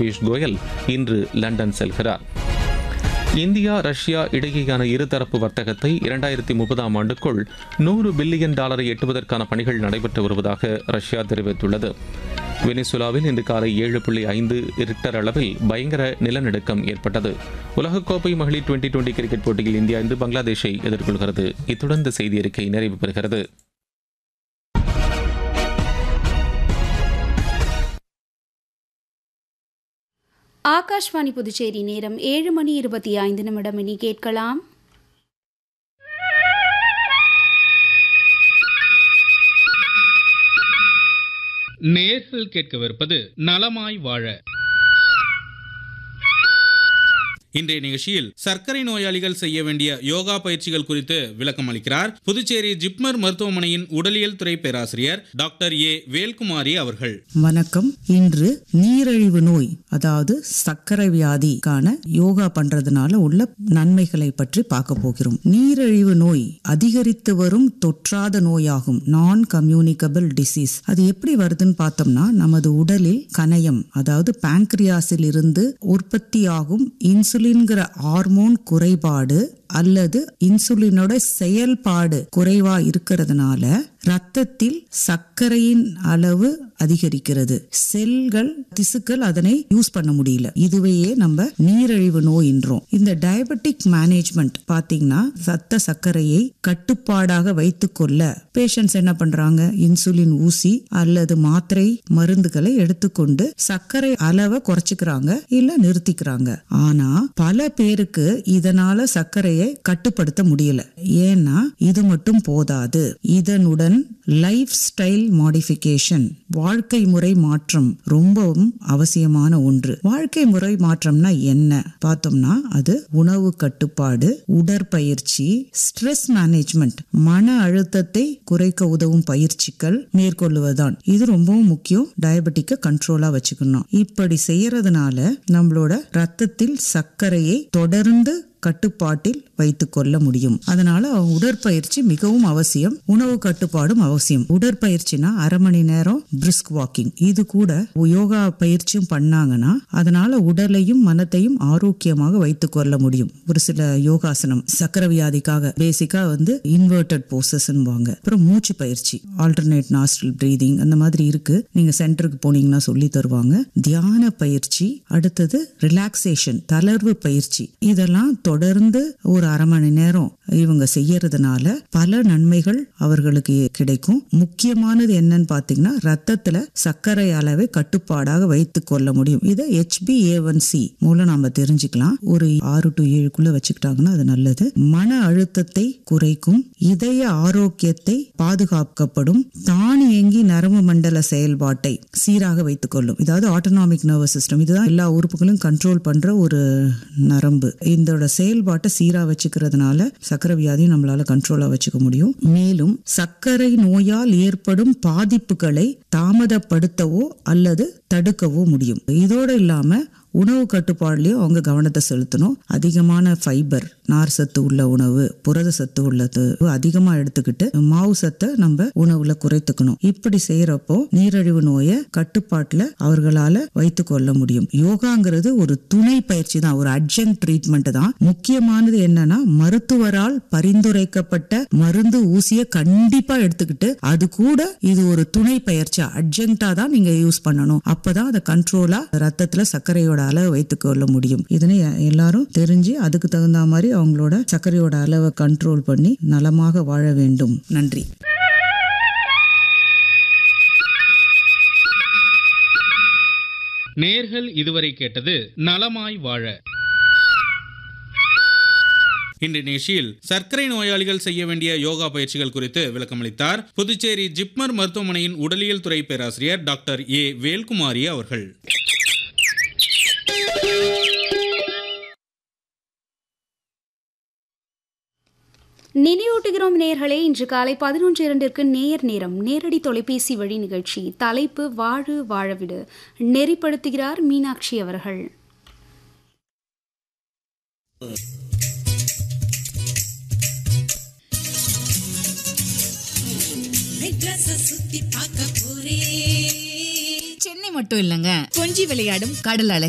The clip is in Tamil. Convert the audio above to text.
பியூஷ் கோயல் இன்று லண்டன் செல்கிறார் இந்தியா ரஷ்யா இடையேயான இருதரப்பு வர்த்தகத்தை இரண்டாயிரத்தி முப்பதாம் ஆண்டுக்குள் நூறு பில்லியன் டாலரை எட்டுவதற்கான பணிகள் நடைபெற்று வருவதாக ரஷ்யா தெரிவித்துள்ளது வெனிசுலாவில் இன்று காலை ஏழு புள்ளி ஐந்து ரிக்டர் அளவில் பயங்கர நிலநடுக்கம் ஏற்பட்டது உலகக்கோப்பை மகளிர் டுவெண்டி டுவெண்டி கிரிக்கெட் போட்டியில் இந்தியா இன்று பங்களாதேஷை எதிர்கொள்கிறது இத்துடன் இந்த செய்தி அறிக்கை நிறைவு பெறுகிறது ஆகாஷ்வாணி புதுச்சேரி நேரம் ஏழு மணி இருபத்தி ஐந்து நிமிடம் இனி கேட்கலாம் நேர்கள் கேட்கவிருப்பது நலமாய் வாழ இன்றைய நிகழ்ச்சியில் சர்க்கரை நோயாளிகள் செய்ய வேண்டிய யோகா பயிற்சிகள் குறித்து விளக்கம் அளிக்கிறார் புதுச்சேரி ஜிப்மர் மருத்துவமனையின் உடலியல் துறை பேராசிரியர் டாக்டர் ஏ வேல்குமாரி அவர்கள் வணக்கம் இன்று நீரிழிவு நோய் அதாவது சர்க்கரை வியாதிக்கான யோகா பண்றதுனால உள்ள நன்மைகளை பற்றி பார்க்க போகிறோம் நீரிழிவு நோய் அதிகரித்து வரும் தொற்றாத நோயாகும் நான் கம்யூனிகபிள் டிசீஸ் அது எப்படி வருதுன்னு பார்த்தோம்னா நமது உடலில் கணையம் அதாவது பாங்க்ரியாஸில் இருந்து உற்பத்தியாகும் இன்சுலின்கிற ஹார்மோன் குறைபாடு அல்லது இன்சுலினோட செயல்பாடு குறைவா இருக்கிறதுனால ரத்தத்தில் சர்க்கரையின் அளவு அதிகரிக்கிறது செல்கள் திசுக்கள் அதனை யூஸ் பண்ண முடியல இதுவையே நம்ம நீரிழிவு நோயின்றோம் இந்த டயபெட்டிக் மேனேஜ்மெண்ட் பாத்தீங்கன்னா சத்த சர்க்கரையை கட்டுப்பாடாக வைத்துக்கொள்ள பேஷண்ட்ஸ் என்ன பண்றாங்க இன்சுலின் ஊசி அல்லது மாத்திரை மருந்துகளை எடுத்துக்கொண்டு சர்க்கரை அளவை குறைச்சிக்கிறாங்க இல்ல நிறுத்திக்கிறாங்க ஆனா பல பேருக்கு இதனால சர்க்கரையை கட்டுப்படுத்த முடியல ஏன்னா இது மட்டும் போதாது இதனுடன் லைஃப் ஸ்டைல் மாடிஃபிகேஷன் வாழ்க்கை முறை மாற்றம் ரொம்பவும் அவசியமான ஒன்று வாழ்க்கை முறை மாற்றம்னா என்ன பார்த்தோம்னா அது உணவு கட்டுப்பாடு உடற்பயிற்சி ஸ்ட்ரெஸ் மேனேஜ்மெண்ட் மன அழுத்தத்தை குறைக்க உதவும் பயிற்சிகள் மேற்கொள்ளுவதுதான் இது ரொம்பவும் முக்கியம் டயபெட்டிக்க கண்ட்ரோலா வச்சுக்கணும் இப்படி செய்யறதுனால நம்மளோட ரத்தத்தில் சர்க்கரையை தொடர்ந்து கட்டுப்பாட்டில் வைத்துக் கொள்ள முடியும் அதனால உடற்பயிற்சி மிகவும் அவசியம் உணவு கட்டுப்பாடும் அவசியம் உடற்பயிற்சினா அரை மணி நேரம் பிரிஸ்க் வாக்கிங் இது கூட யோகா பயிற்சியும் பண்ணாங்கன்னா அதனால உடலையும் மனத்தையும் ஆரோக்கியமாக வைத்துக் கொள்ள முடியும் ஒரு சில யோகாசனம் சக்கர வியாதிக்காக பேசிக்கா வந்து இன்வெர்டட் போசஸ்வாங்க அப்புறம் மூச்சு பயிற்சி ஆல்டர்னேட் நாஸ்ட்ரல் பிரீதிங் அந்த மாதிரி இருக்கு நீங்க சென்டருக்கு போனீங்கன்னா சொல்லி தருவாங்க தியான பயிற்சி அடுத்தது ரிலாக்ஸேஷன் தளர்வு பயிற்சி இதெல்லாம் தொடர்ந்து ஒரு அரை மணி நேரம் இவங்க செய்யறதுனால பல நன்மைகள் அவர்களுக்கு கிடைக்கும் முக்கியமானது என்னன்னு பாத்தீங்கன்னா ரத்தத்துல சர்க்கரை அளவை கட்டுப்பாடாக வைத்துக் கொள்ள முடியும் இதை ஹெச்பி சி மூலம் நாம தெரிஞ்சுக்கலாம் ஒரு ஆறு டு ஏழுக்குள்ள வச்சுக்கிட்டாங்கன்னா அது நல்லது மன அழுத்தத்தை குறைக்கும் இதய ஆரோக்கியத்தை பாதுகாக்கப்படும் தானியங்கி நரம்பு மண்டல செயல்பாட்டை சீராக வைத்துக் கொள்ளும் இதாவது ஆட்டோனாமிக் நர்வஸ் சிஸ்டம் இதுதான் எல்லா உறுப்புகளையும் கண்ட்ரோல் பண்ற ஒரு நரம்பு இதோட செயல்பாட்டை சீரா வச்சுக்கிறதுனால சர்க்கரை வியாதியும் நம்மளால கண்ட்ரோலா வச்சுக்க முடியும் மேலும் சர்க்கரை நோயால் ஏற்படும் பாதிப்புகளை தாமதப்படுத்தவோ அல்லது தடுக்கவோ முடியும் இதோட இல்லாம உணவு கட்டுப்பாடுலயும் அவங்க கவனத்தை செலுத்தணும் அதிகமான ஃபைபர் நார் சத்து உள்ள உணவு புரத சத்து உள்ளது அதிகமா எடுத்துக்கிட்டு மாவு சத்தை நம்ம உணவுல குறைத்துக்கணும் இப்படி செய்யறப்போ நீரிழிவு நோயை கட்டுப்பாட்டுல அவர்களால வைத்து கொள்ள முடியும் யோகாங்கிறது ஒரு துணை பயிற்சி தான் ஒரு அட்ஜங்க் ட்ரீட்மெண்ட் தான் முக்கியமானது என்னன்னா மருத்துவரால் பரிந்துரைக்கப்பட்ட மருந்து ஊசியை கண்டிப்பா எடுத்துக்கிட்டு அது கூட இது ஒரு துணை பயிற்சி அட்ஜங்டா தான் நீங்க யூஸ் பண்ணணும் அப்பதான் அதை கண்ட்ரோலா ரத்தத்துல சர்க்கரையோட அளவை வைத்துக் கொள்ள முடியும் இதனை எல்லாரும் தெரிஞ்சு அதுக்கு தகுந்த மாதிரி அவங்களோட சர்க்கரையோட அளவை கண்ட்ரோல் பண்ணி நலமாக வாழ வேண்டும் நன்றி நேர்கள் இதுவரை கேட்டது நலமாய் வாழ இன்றைய நிகழ்ச்சியில் சர்க்கரை நோயாளிகள் செய்ய வேண்டிய யோகா பயிற்சிகள் குறித்து விளக்கமளித்தார் புதுச்சேரி ஜிப்மர் மருத்துவமனையின் உடலியல் துறை பேராசிரியர் டாக்டர் ஏ வேல்குமாரி அவர்கள் நினைவூட்டுகிறோம் நேர்களே இன்று காலை பதினொன்று இரண்டிற்கு நேர் நேரம் நேரடி தொலைபேசி வழி நிகழ்ச்சி தலைப்பு வாழு வாழவிடு நெறிப்படுத்துகிறார் மீனாட்சி அவர்கள் சென்னை மட்டும் இல்லங்க கொஞ்சி விளையாடும் கடல் அலை